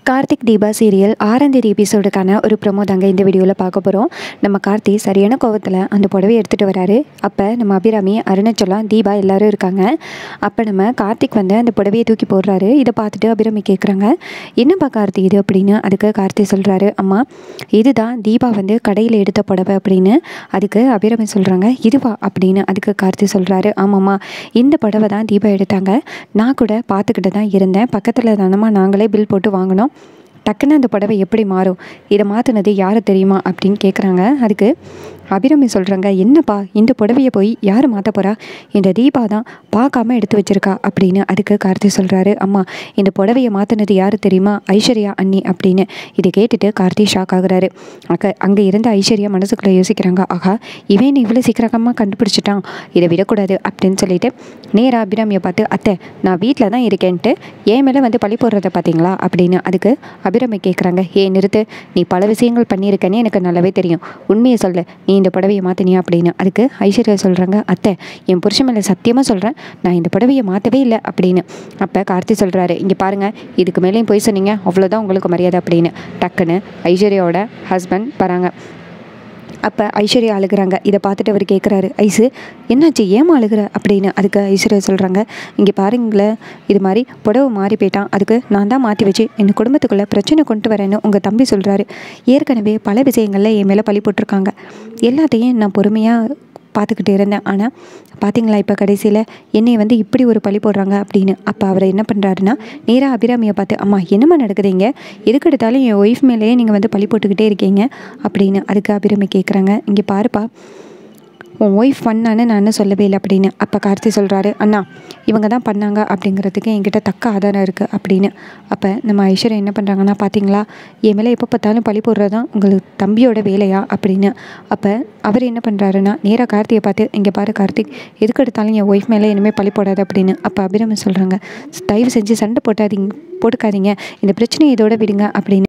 Karthik Deepa serial ஆறாம் தேதி எபிசோடுக்கான ஒரு ப்ரொமோ தாங்க இந்த வீடியோவில் பார்க்க போகிறோம் நம்ம கார்த்தி சரியான கோவத்தில் அந்த புடவையை எடுத்துகிட்டு வராரு அப்போ நம்ம அபிராமி அருணாச்சலம் தீபா எல்லாரும் இருக்காங்க அப்போ நம்ம கார்த்திக் வந்து அந்த புடவையை தூக்கி போடுறாரு இதை பார்த்துட்டு அபிராமி கேட்குறாங்க என்னப்பா கார்த்தி இது அப்படின்னு அதுக்கு கார்த்தி சொல்கிறாரு அம்மா இதுதான் தீபா வந்து கடையில் எடுத்த புடவை அப்படின்னு அதுக்கு அபிராமி சொல்கிறாங்க இதுவா அப்படின்னு அதுக்கு கார்த்தி சொல்கிறாரு ஆமாம்மா இந்த புடவை தான் தீபா எடுத்தாங்க நான் கூட பார்த்துக்கிட்டு தான் இருந்தேன் பக்கத்தில் தானம்மா நாங்களே பில் போட்டு வாங்கினோம் டக்குன்னு அந்த புடவை எப்படி மாறும் இதை மாற்றினது யார் தெரியுமா அப்படின்னு கேட்குறாங்க அதுக்கு அபிராமி சொல்கிறாங்க என்னப்பா இந்த புடவையை போய் யார் மாற்ற போகிறா இந்த தீபா தான் பார்க்காம எடுத்து வச்சிருக்கா அப்படின்னு அதுக்கு கார்த்தி சொல்கிறாரு அம்மா இந்த புடவையை மாற்றினது யார் தெரியுமா ஐஸ்வர்யா அண்ணி அப்படின்னு இதை கேட்டுட்டு கார்த்தி ஷாக் ஆகுறாரு அக்க அங்கே இருந்த ஐஸ்வர்யா மனசுக்குள்ளே யோசிக்கிறாங்க ஆகா இவன் இவ்வளோ சீக்கிரமாக கண்டுபிடிச்சிட்டான் இதை விடக்கூடாது அப்படின்னு சொல்லிட்டு நேராக அபிராமியை பார்த்து அத்தை நான் வீட்டில் தான் இருக்கேன்ட்டு என் மேலே வந்து பழி போடுறத பார்த்தீங்களா அப்படின்னு அதுக்கு அபிராமி கேட்குறாங்க ஏ நிறுத்து நீ பல விஷயங்கள் பண்ணியிருக்கேன்னு எனக்கு நல்லாவே தெரியும் உண்மையை சொல்லு நீ இந்த புடவையை மாற்றினியா அப்படின்னு அதுக்கு ஐஸ்வர்யா சொல்கிறாங்க அத்தை என் புருஷன் மேலே சத்தியமாக சொல்கிறேன் நான் இந்த புடவையை மாற்றவே இல்லை அப்படின்னு அப்போ கார்த்தி சொல்கிறாரு இங்கே பாருங்கள் இதுக்கு மேலேயும் போய் சொன்னீங்க அவ்வளோதான் உங்களுக்கு மரியாதை அப்படின்னு டக்குன்னு ஐஸ்வர்யாவோட ஹஸ்பண்ட் வராங்க அப்போ ஐஸ்வர்யா அழுகுறாங்க இதை பார்த்துட்டு அவர் கேட்குறாரு ஐசு என்னாச்சு ஏமா அழுகுற அப்படின்னு அதுக்கு ஐஸ்வர்யா சொல்கிறாங்க இங்கே பாருங்களேன் இது மாதிரி புடவை மாறி போயிட்டான் அதுக்கு நான் தான் மாற்றி வச்சு என் குடும்பத்துக்குள்ளே பிரச்சனை கொண்டு வரேன்னு உங்கள் தம்பி சொல்கிறாரு ஏற்கனவே பல விஷயங்களில் என் மேலே பழி போட்டிருக்காங்க எல்லாத்தையும் நான் பொறுமையாக பார்த்துக்கிட்டு இருந்தேன் ஆனால் பார்த்தீங்களா இப்போ கடைசியில் என்னை வந்து இப்படி ஒரு பழி போடுறாங்க அப்படின்னு அப்போ அவர் என்ன பண்ணுறாருன்னா நேராக அபிராமியை பார்த்து அம்மா என்னம்மா நடக்குதுங்க எதுக்கு எடுத்தாலும் என் ஒய்ஃப் மேலேயே நீங்கள் வந்து பழி போட்டுக்கிட்டே இருக்கீங்க அப்படின்னு அதுக்கு அபிராமி கேட்குறாங்க இங்கே பாருப்பா உன் ஒய்ஃப் பண்ணான்னு நான் என்ன சொல்லவே இல்லை அப்படின்னு அப்போ கார்த்தி சொல்கிறாரு அண்ணா இவங்க தான் பண்ணாங்க அப்படிங்கிறதுக்கு என்கிட்ட தக்க ஆதாரம் இருக்குது அப்படின்னு அப்போ நம்ம ஐஸ்வர்யா என்ன பண்ணுறாங்கன்னா பார்த்தீங்களா என் மேலே எப்போ பார்த்தாலும் பழி போடுறது தான் உங்களுக்கு தம்பியோட வேலையா அப்படின்னு அப்போ அவர் என்ன பண்ணுறாருன்னா நேராக கார்த்தியை பார்த்து இங்கே பாரு கார்த்திக் எதுக்கு எடுத்தாலும் என் ஒய்ஃப் மேலே இனிமேல் பழி போடாது அப்படின்னு அப்போ அபிராமி சொல்கிறாங்க தயவு செஞ்சு சண்டை போட்டாதீங்க போட்டுக்காதீங்க இந்த பிரச்சனையை இதோட விடுங்க அப்படின்னு